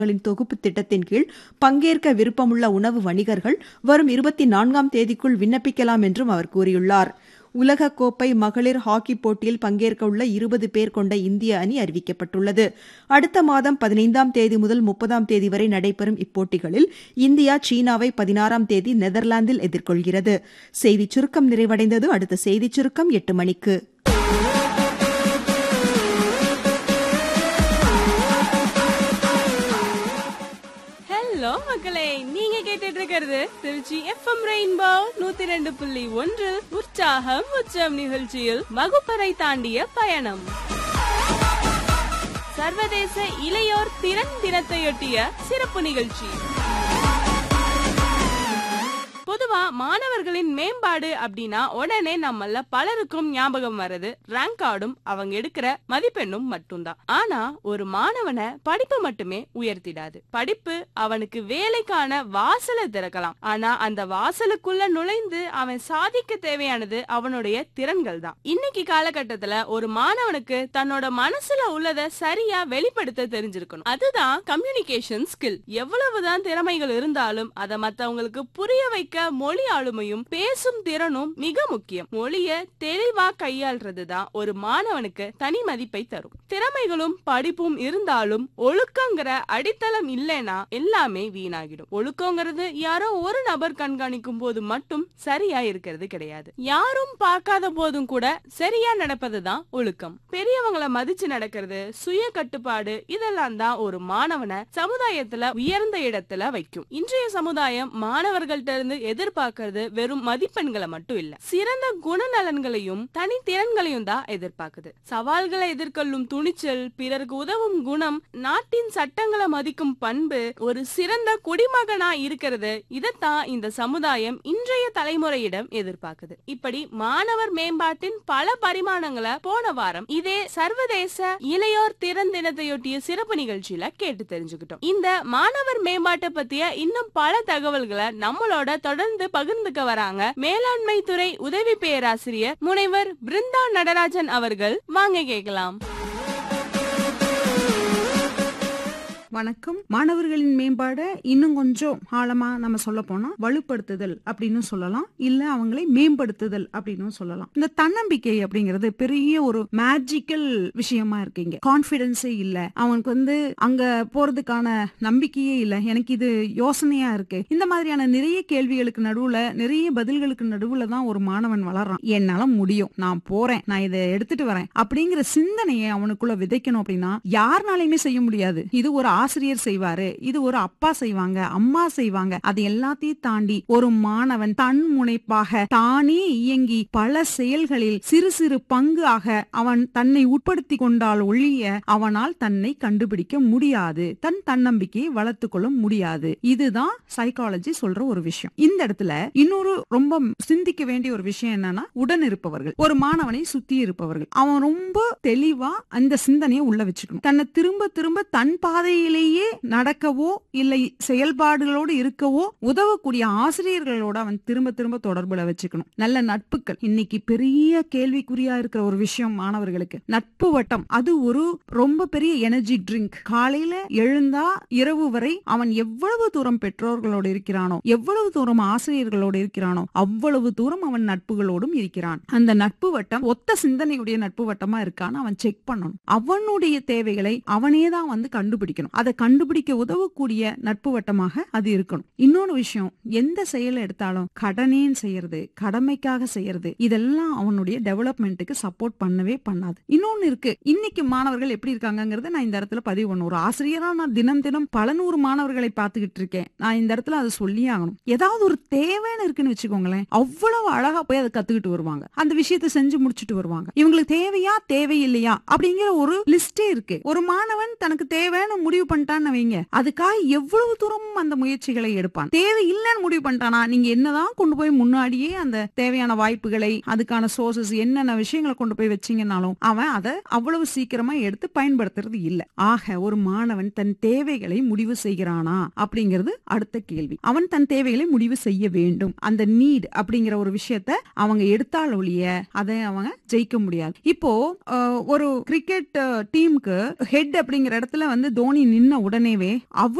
களின் தொகுப்பு திட்டத்தின் கீழ் பங்கேற்க விருப்பமுள்ள உணவு வணிகர்கள் வரும் இருபத்தி நான்காம் தேதிக்குள் விண்ணப்பிக்கலாம் என்றும் அவர் கூறியுள்ளார் உலகக்கோப்பை மகளிர் ஹாக்கி போட்டியில் பங்கேற்க உள்ள இருபது பேர் கொண்ட இந்திய அணி அறிவிக்கப்பட்டுள்ளது அடுத்த மாதம் பதினைந்தாம் தேதி முதல் முப்பதாம் தேதி வரை நடைபெறும் இப்போட்டிகளில் இந்தியா சீனாவை பதினாறாம் தேதி நெதர்லாந்தில் எதிர்கொள்கிறது செய்திச் சுருக்கம் நிறைவடைந்தது அடுத்த செய்திச் சுருக்கம் எட்டு மணிக்கு ஹலோ மக்களே நீங்க கேட்டுட்டு இருக்கிறது திருச்சி எஃப்எம் ரெயின்போ நூத்தி ரெண்டு புள்ளி ஒன்று உற்சாகம் உச்சம் நிகழ்ச்சியில் வகுப்பறை தாண்டிய பயணம் சர்வதேச இளையோர் திறன் தினத்தையொட்டிய சிறப்பு நிகழ்ச்சி பொதுவா மாணவர்களின் மேம்பாடு அப்படின்னா உடனே நம்மள பலருக்கும் ஞாபகம் வர்றது ரேங்க் கார்டும் அவங்க எடுக்கிற மதிப்பெண்ணும் மட்டும்தான் ஆனா ஒரு மாணவனை படிப்பு மட்டுமே உயர்த்திடாது படிப்பு அவனுக்கு வேலைக்கான வாசலை திறக்கலாம் ஆனா அந்த வாசலுக்குள்ள நுழைந்து அவன் சாதிக்க தேவையானது அவனுடைய திறன்கள் தான் இன்னைக்கு காலகட்டத்துல ஒரு மாணவனுக்கு தன்னோட மனசுல உள்ளத சரியா வெளிப்படுத்த தெரிஞ்சிருக்கணும் அதுதான் கம்யூனிகேஷன் ஸ்கில் எவ்வளவுதான் திறமைகள் இருந்தாலும் அதை மத்தவங்களுக்கு புரிய வைக்க மொழி ஆளுமையும் பேசும் திறனும் மிக முக்கியம் மொழிய தெளிவா கையாள்றதுதான் ஒரு மாணவனுக்கு தனி மதிப்பை தரும் திறமைகளும் படிப்பும் இருந்தாலும் ஒழுக்கங்கிற அடித்தளம் இல்லைன்னா எல்லாமே வீணாகிடும் ஒழுக்கங்கிறது யாரோ ஒரு நபர் கண்காணிக்கும் போது மட்டும் சரியா இருக்கிறது கிடையாது யாரும் பார்க்காத போதும் கூட சரியா நடப்பதுதான் ஒழுக்கம் பெரியவங்கள மதிச்சு நடக்கிறது சுய கட்டுப்பாடு இதெல்லாம் தான் ஒரு மாணவனை சமுதாயத்துல உயர்ந்த இடத்துல வைக்கும் இன்றைய சமுதாயம் மாணவர்கள்ட்ட இருந்து எதிர்பார்க்கறது வெறும் மதிப்பெண்களை மட்டும் இல்ல சிறந்த குணநலன்களையும் தனித்திறன்களையும் தான் எதிர்பார்க்குது சவால்களை எதிர்கொள்ளும் துணிச்சல் பிறருக்கு உதவும் குணம் நாட்டின் சட்டங்களை மதிக்கும் பண்பு ஒரு சிறந்த குடிமகனா இருக்கிறது இதைத்தான் இந்த சமுதாயம் இன்றைய தலைமுறையிடம் எதிர்பார்க்குது இப்படி மாணவர் மேம்பாட்டின் பல பரிமாணங்களை போன வாரம் இதே சர்வதேச இளையோர் திறன் தினத்தையொட்டிய சிறப்பு நிகழ்ச்சியில கேட்டு தெரிஞ்சுக்கிட்டோம் இந்த மாணவர் மேம்பாட்டை பத்திய இன்னும் பல தகவல்களை நம்மளோட தொடர்ந்து பகிர்ந்துக்க வராங்க மேலாண்மை துறை உதவி பேராசிரியர் முனைவர் பிருந்தா நடராஜன் அவர்கள் வாங்க கேட்கலாம் வணக்கம் மாணவர்களின் மேம்பாட இன்னும் கொஞ்சம் ஆழமா நம்ம சொல்ல போனா வலுப்படுத்துதல் அப்படின்னு சொல்லலாம் இல்ல அவங்களை மேம்படுத்துதல் அப்படின்னு சொல்லலாம் இந்த தன்னம்பிக்கை அப்படிங்கிறது பெரிய ஒரு மேஜிக்கல் விஷயமா இருக்கீங்க கான்பிடன்ஸே இல்ல அவனுக்கு வந்து அங்க போறதுக்கான நம்பிக்கையே இல்ல எனக்கு இது யோசனையா இருக்கு இந்த மாதிரியான நிறைய கேள்விகளுக்கு நடுவுல நிறைய பதில்களுக்கு நடுவுல தான் ஒரு மாணவன் வளர்றான் என்னால முடியும் நான் போறேன் நான் இதை எடுத்துட்டு வரேன் அப்படிங்கிற சிந்தனையை அவனுக்குள்ள விதைக்கணும் அப்படின்னா யாருனாலையுமே செய்ய முடியாது இது ஒரு ஆசிரியர் செய்வாரு இது ஒரு அப்பா செய்வாங்க அம்மா செய்வாங்க அது எல்லாத்தையும் தாண்டி ஒரு மாணவன் தன் முனைப்பாக தானே இயங்கி பல செயல்களில் சிறு சிறு பங்கு ஆக அவன் தன்னை உட்படுத்தி கொண்டால் ஒழிய அவனால் தன்னை கண்டுபிடிக்க முடியாது தன் தன்னம்பிக்கையை வளர்த்து கொள்ள முடியாது இதுதான் சைக்காலஜி சொல்ற ஒரு விஷயம் இந்த இடத்துல இன்னொரு ரொம்ப சிந்திக்க வேண்டிய ஒரு விஷயம் என்னன்னா உடன் இருப்பவர்கள் ஒரு மாணவனை சுத்தி இருப்பவர்கள் அவன் ரொம்ப தெளிவா அந்த சிந்தனையை உள்ள வச்சுக்கணும் தன்னை திரும்ப திரும்ப தன் பாதையிலேயே நடக்கவோ இல்லை செயல்பாடுகளோடு இருக்கவோ உதவக்கூடிய ஆசிரியர்களோட அவன் திரும்ப திரும்ப தொடர்புல வச்சுக்கணும் நல்ல நட்புகள் இன்னைக்கு பெரிய கேள்விக்குறியா இருக்கிற ஒரு விஷயம் மாணவர்களுக்கு நட்பு வட்டம் அது ஒரு ரொம்ப பெரிய எனர்ஜி ட்ரிங்க் காலையில எழுந்தா இரவு வரை அவன் எவ்வளவு தூரம் பெற்றோர்களோடு இருக்கிறானோ எவ்வளவு தூரம் ஆசிரியர்களோடு இருக்கிறானோ அவ்வளவு தூரம் அவன் நட்புகளோடும் இருக்கிறான் அந்த நட்பு வட்டம் ஒத்த சிந்தனையுடைய நட்பு வட்டமா இருக்கான்னு அவன் செக் பண்ணணும் அவனுடைய தேவைகளை அவனே தான் வந்து கண்டுபிடிக்கணும் அதை கண்டுபிடிக்க உதவக்கூடிய நட்பு வட்டமாக அது இருக்கணும் இன்னொரு விஷயம் எந்த செயலை எடுத்தாலும் கடனேன்னு செய்யறது கடமைக்காக செய்யறது இதெல்லாம் அவனுடைய டெவலப்மெண்ட்டுக்கு சப்போர்ட் பண்ணவே பண்ணாது இன்னொன்னு இருக்கு இன்னைக்கு மாணவர்கள் எப்படி இருக்காங்கங்கறத நான் இந்த இடத்துல பதிவு பண்ணும் ஒரு ஆசிரியரா நான் தினம் தினம் பல நூறு மாணவர்களை பார்த்துக்கிட்டு இருக்கேன் நான் இந்த இடத்துல அதை சொல்லி ஆகணும் ஏதாவது ஒரு தேவைன்னு இருக்குன்னு வச்சுக்கோங்களேன் அவ்வளவு அழகா போய் அதை கத்துக்கிட்டு வருவாங்க அந்த விஷயத்தை செஞ்சு முடிச்சுட்டு வருவாங்க இவங்களுக்கு தேவையா தேவையில்லையா அப்படிங்கிற ஒரு லிஸ்டே இருக்கு ஒரு மாணவன் தனக்கு தேவைன்னு முடிவு பண்ணிட்டான்னு வைங்க அதுக்காக எவ்வளவு தூரம் அந்த முயற்சிகளை எடுப்பான் தேவை இல்லைன்னு முடிவு பண்ணிட்டானா நீங்க என்னதான் கொண்டு போய் முன்னாடியே அந்த தேவையான வாய்ப்புகளை அதுக்கான சோர்சஸ் என்னென்ன விஷயங்களை கொண்டு போய் வச்சீங்கன்னாலும் அவன் அதை அவ்வளவு சீக்கிரமா எடுத்து பயன்படுத்துறது இல்ல ஆக ஒரு மாணவன் தன் தேவைகளை முடிவு செய்கிறானா அப்படிங்கிறது அடுத்த கேள்வி அவன் தன் தேவைகளை முடிவு செய்ய வேண்டும் அந்த நீட் அப்படிங்கிற ஒரு விஷயத்த அவங்க எடுத்தால் ஒழிய அதை அவங்க ஜெயிக்க முடியாது இப்போ அஹ், ஒரு கிரிக்கெட் டீமுக்கு ஹெட் அப்படிங்கிற இடத்துல வந்து தோனி நின்னு நின்ன உடனேவே